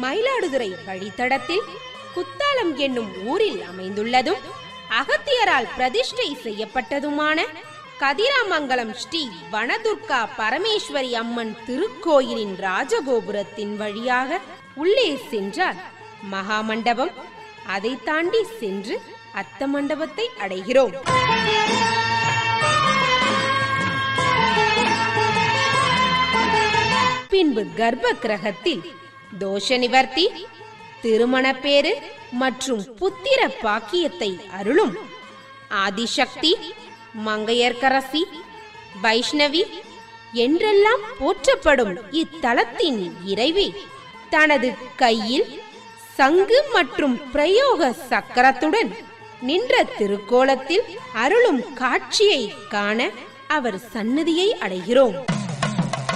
மயிலாடுதுறை வழித்தடத்தில் குத்தாலம் என்னும் ஊரில் அமைந்துள்ளதும் அகத்தியரால் பிரதிஷ்டை செய்யப்பட்டதுமான கதிராமங்கலம் ஸ்ரீ வனதுர்கா பரமேஸ்வரி அம்மன் திருக்கோயிலின் ராஜகோபுரத்தின் வழியாக உள்ளே சென்றால் மகாமண்டபம் அதை தாண்டி சென்று அர்த்த மண்டபத்தை அடைகிறோம் பின்பு கர்ப்ப கிரகத்தில் தோஷ நிவர்த்தி திருமணப்பேறு மற்றும் புத்திர பாக்கியத்தை அருளும் ஆதிசக்தி மங்கையர்க்கரசி வைஷ்ணவி என்றெல்லாம் போற்றப்படும் இத்தலத்தின் இறைவி தனது கையில் சங்கு மற்றும் பிரயோக சக்கரத்துடன் நின்ற திருக்கோலத்தில் அருளும் காட்சியை காண அவர் சன்னதியை அடைகிறோம்